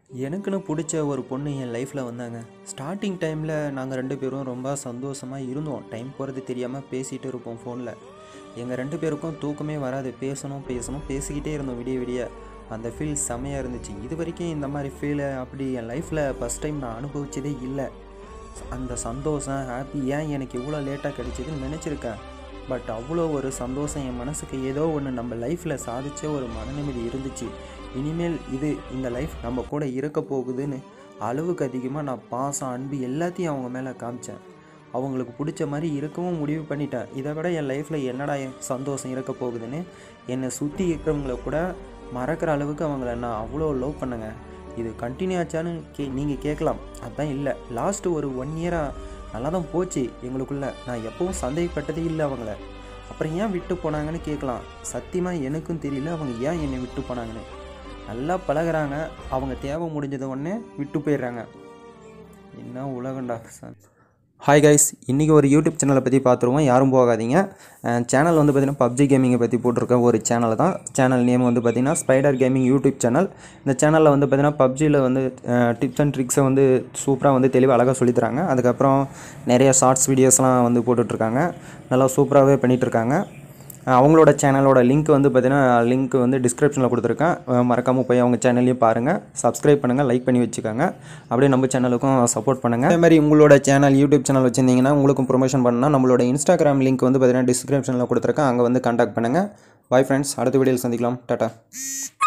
எனக்குன்னு பிடிச்ச ஒரு பொண்ணு என் லைஃப்பில் வந்தாங்க ஸ்டார்டிங் டைமில் நாங்கள் ரெண்டு பேரும் ரொம்ப சந்தோஷமாக இருந்தோம் டைம் போகிறது தெரியாமல் பேசிகிட்டு இருப்போம் ஃபோனில் எங்கள் ரெண்டு பேருக்கும் தூக்கமே வராது பேசணும் பேசணும் பேசிக்கிட்டே இருந்தோம் விடிய விடிய அந்த ஃபீல் செமையாக இருந்துச்சு இது வரைக்கும் இந்த மாதிரி ஃபீலை அப்படி என் லைஃப்பில் ஃபஸ்ட் டைம் நான் அனுபவிச்சதே இல்லை அந்த சந்தோஷம் ஹாப்பி ஏன் எனக்கு இவ்வளோ லேட்டாக கிடைச்சதுன்னு நினச்சிருக்கேன் பட் அவ்வளோ ஒரு சந்தோஷம் என் மனசுக்கு ஏதோ ஒன்று நம்ம லைஃப்பில் சாதிச்ச ஒரு மனநிம்மதி இருந்துச்சு இனிமேல் இது இந்த லைஃப் நம்ம கூட இருக்க போகுதுன்னு அளவுக்கு அதிகமாக நான் பாசம் அன்பு எல்லாத்தையும் அவங்க மேலே காமிச்சேன் அவங்களுக்கு பிடிச்ச மாதிரி இருக்கவும் முடிவு பண்ணிட்டேன் இதை விட என் லைஃப்பில் என்னடா என் சந்தோஷம் இருக்க போகுதுன்னு என்னை சுற்றி இருக்கிறவங்கள கூட மறக்கிற அளவுக்கு அவங்கள நான் அவ்வளோ லவ் பண்ணேங்க இது கண்டினியூ ஆச்சான்னு கே நீங்கள் கேட்கலாம் அதான் இல்லை லாஸ்ட்டு ஒரு ஒன் இயராக நல்லா தான் போச்சு எங்களுக்குள்ள நான் எப்பவும் சந்தேகப்பட்டதே இல்லை அவங்கள அப்புறம் ஏன் விட்டு போனாங்கன்னு கேட்கலாம் சத்தியமாக எனக்கும் தெரியல அவங்க ஏன் என்னை விட்டு போனாங்கன்னு நல்லா பழகுறாங்க அவங்க தேவை முடிஞ்சது உடனே விட்டு போயிடுறாங்க என்ன உலகண்டா ஹாய் கைஸ் இன்றைக்கி ஒரு யூடியூப் சேனலை பற்றி பார்த்துருவோம் யாரும் போகாதீங்க சேனல் வந்து பார்த்திங்கன்னா பப்ஜி கேமிங்கை பற்றி போட்டிருக்க ஒரு சேனல் தான் சேனல் நேம் வந்து பார்த்திங்கன்னா ஸ்பைடர் கேமிங் யூடியூப் சேனல் இந்த சேனலில் வந்து பார்த்திங்கன்னா பப்ஜியில் வந்து டிப்ஸ் அண்ட் ட்ரிக்ஸை வந்து சூப்பராக வந்து தெளிவாக அழகாக சொல்லித்தராங்க அதுக்கப்புறம் நிறைய ஷார்ட்ஸ் வீடியோஸ்லாம் வந்து போட்டுட்ருக்காங்க நல்லா சூப்பராகவே பண்ணிகிட்ருக்காங்க அவங்களோட சேனலோட லிங்க் வந்து பார்த்தீங்கன்னா லிங்க் வந்து டிஸ்கிரிப்ஷனில் கொடுத்துருக்கேன் மறக்காமல் போய் அவங்க சேனல்லையும் பாருங்கள் சப்ஸ்கிரைப் பண்ணுங்கள் லைக் பண்ணி வச்சுக்கோங்க அப்படியே நம்ம சேனலுக்கும் சப்போர்ட் பண்ணுங்கள் அதே மாதிரி உங்களோட சேனல் யூடியூப் சேனல் வச்சுருந்தீங்கன்னா உங்களுக்கும் ப்ரொமோஷன் பண்ணால் நம்மளோட இன்ஸ்டாகிராம் லிங்க் வந்து பார்த்தீங்கன்னா டிஸ்கிரிப்ஷனில் கொடுத்துருக்கேன் அங்கே வந்து காண்டாக்ட் பண்ணுங்கள் பாய் ஃப்ரெண்ட்ஸ் அடுத்த வீடியோவில் சந்திக்கலாம் டாட்டா